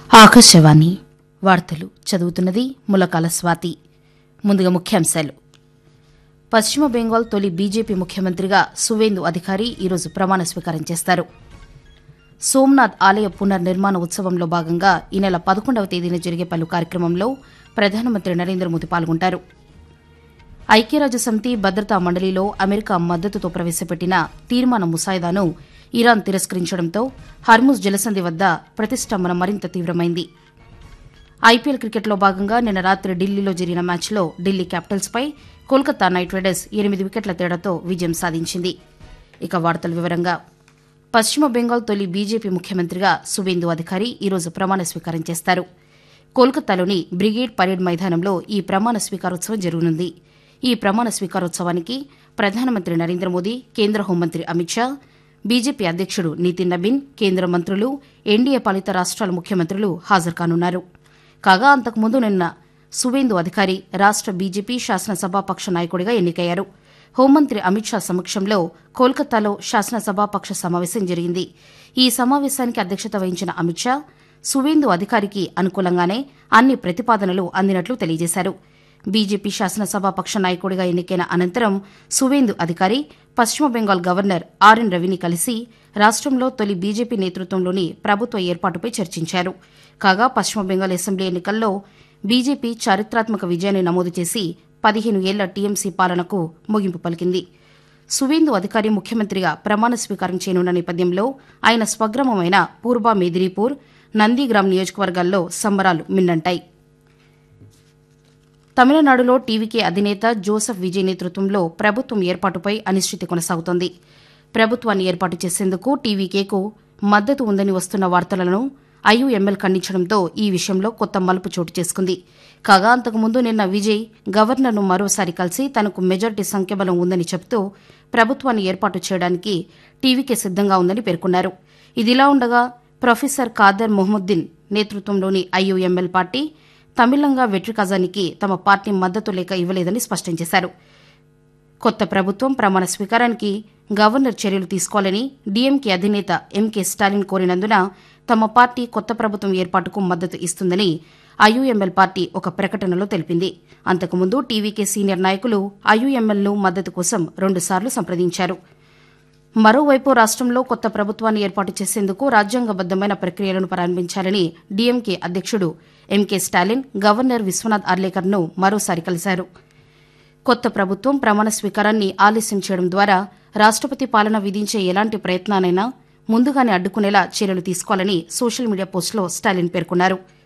ఆకాశవాణి వార్తలు చదువుతున్నది ములకాల స్వాతి ముందుగా ముఖ్యాంశాలు పశ్చిమ బెంగాల్ తొలి బీజేపీ ముఖ్యమంత్రిగా సువేందు అధికారి ఈరోజు ప్రమాణ స్వీకారం చేస్తారు సోమ్నాథ్ ఆలయ పునర్నిర్మాణ ఉత్సవంలో భాగంగా ఈ నెల పదకొండవ తేదీన జరిగే పలు కార్యక్రమంలో ప్రధానమంత్రి నరేంద్ర మోదీ పాల్గొంటారు ఐక్యరాజ్య సమితి భద్రతా మండలిలో అమెరికా మద్దతుతో ప్రవేశపెట్టిన తీర్మాన ముసాయిదాను ఇరాన్ తిరస్కరించడంతో హర్ముజ్ జలసంధి వద్ద ప్రతిష్టంభన మరింత తీవ్రమైంది ఐపీఎల్ క్రికెట్లో భాగంగా నిన్న రాత్రి ఢిల్లీలో జరిగిన మ్యాచ్లో ఢిల్లీ క్యాపిటల్స్పై కోల్కతా నైట్ రైడర్స్ ఎనిమిది వికెట్ల తేడాతో విజయం సాధించింది ఇక వార్తల వివరంగా పశ్చిమ బెంగాల్ తొలి బీజేపీ ముఖ్యమంత్రిగా సువేందు అధికారి ఈరోజు ప్రమాణ స్వీకారం చేస్తారు కోల్కతాలోని బ్రిగేడ్ పరేడ్ మైదానంలో ఈ ప్రమాణ స్వీకారోత్సవం జరగనుంది ఈ ప్రమాణ స్వీకారోత్సవానికి ప్రధానమంత్రి నరేంద్ర మోదీ కేంద్ర హోంమంత్రి అమిత్ షా బీజేపీ అధ్యక్షుడు నితిన్ నబీన్ కేంద్ర మంత్రులు ఎన్డీఏ పాలిత రాష్ట్రాల ముఖ్యమంత్రులు హాజరు కానున్నారు కాగా అంతకుముందు నిన్న సువేందు అధికారి రాష్ట బీజేపీ శాసనసభాపక్ష నాయకుడిగా ఎన్నికయ్యారు హోంమంత్రి అమిత్ షా సమక్షంలో కోల్కతాలో శాసనసభాపక్ష సమావేశం జరిగింది ఈ సమావేశానికి అధ్యక్షత వహించిన అమిత్ షా సువేందు అధికారికి అనుకూలంగానే అన్ని ప్రతిపాదనలు అందినట్లు తెలియజేశారు బీజేపీ శాసనసభాపక్ష నాయకుడిగా ఎన్నికైన అనంతరం సువేందు అధికారి పశ్చిమ బెంగాల్ గవర్నర్ ఆర్ఎన్ రవిని కలిసి రాష్టంలో తొలి బీజేపీ నేతృత్వంలోని ప్రభుత్వ ఏర్పాటుపై చర్చించారు కాగా పశ్చిమ బెంగాల్ అసెంబ్లీ ఎన్నికల్లో బీజేపీ చారిత్రాత్మక విజయాన్ని నమోదు చేసి పదిహేను ఏళ్ల టీఎంసీ పాలనకు ముగింపు పలికింది సువేందు అధికారి ముఖ్యమంత్రిగా ప్రమాణ స్వీకారం చేయనున్న నేపథ్యంలో ఆయన స్వగ్రామమైన పూర్వ మేదిరీపూర్ నందిగ్రామ్ నియోజకవర్గాల్లో సంబరాలు మిన్నంటాయి తమిళనాడులో టీవీకే అధినేత జోసెఫ్ విజయ్ నేతృత్వంలో ప్రభుత్వం ఏర్పాటుపై అనిశ్చితి కొనసాగుతోంది ప్రభుత్వాన్ని ఏర్పాటు చేసేందుకు టీవీకేకు మద్దతు ఉందని వస్తున్న వార్తలను ఐయుఎంఎల్ ఖండించడంతో ఈ విషయంలో కొత్త మలుపు చోటు చేసుకుంది కాగా అంతకుముందు నిన్న విజయ్ గవర్నర్ను మరోసారి కలిసి తనకు మెజార్టీ సంఖ్యాబలం ఉందని చెబుతూ ప్రభుత్వాన్ని ఏర్పాటు చేయడానికి టీవీకే సిద్దంగా ఉందని పేర్కొన్నారు ఇదిలా ఉండగా ప్రొఫెసర్ ఖాదర్ మొహమ్మద్దీన్ నేతృత్వంలోని ఐయుఎంఎల్ పార్టీ తమిళంగా వెట్రి కజానికి తమ పార్టీ మద్దతు లేక ఇవ్వలేదని స్పష్టం చేశారు కొత్త ప్రభుత్వం ప్రమాణ స్వీకారానికి గవర్నర్ చర్యలు తీసుకోవాలని డీఎంకే అధినేత ఎంకే స్టాలిన్ కోరినందున తమ పార్టీ కొత్త ప్రభుత్వం ఏర్పాటుకు మద్దతు ఇస్తుందని ఐయుఎంఎల్ పార్టీ ఒక ప్రకటనలో తెలిపింది అంతకుముందు టీవీకే సీనియర్ నాయకులు ఐయుఎంఎల్ను మద్దతు కోసం రెండుసార్లు సంప్రదించారు మరోవైపు రాష్టంలో కొత్త ప్రభుత్వాన్ని ఏర్పాటు చేసేందుకు రాజ్యాంగబద్దమైన ప్రక్రియలను ప్రారంభించాలని డీఎంకే అధ్యక్షుడు ఎంకే స్టాలిన్ గవర్నర్ విశ్వనాథ్ అర్లేకర్ను మరోసారి కలిశారు కొత్త ప్రభుత్వం ప్రమాణ స్వీకారాన్ని ఆలస్యం చేయడం ద్వారా రాష్టపతి పాలన విధించే ఎలాంటి ప్రయత్నానైనా ముందుగానే అడ్డుకునేలా చర్యలు తీసుకోవాలని సోషల్ మీడియా పోస్టులో స్టాలిన్ పేర్కొన్నారు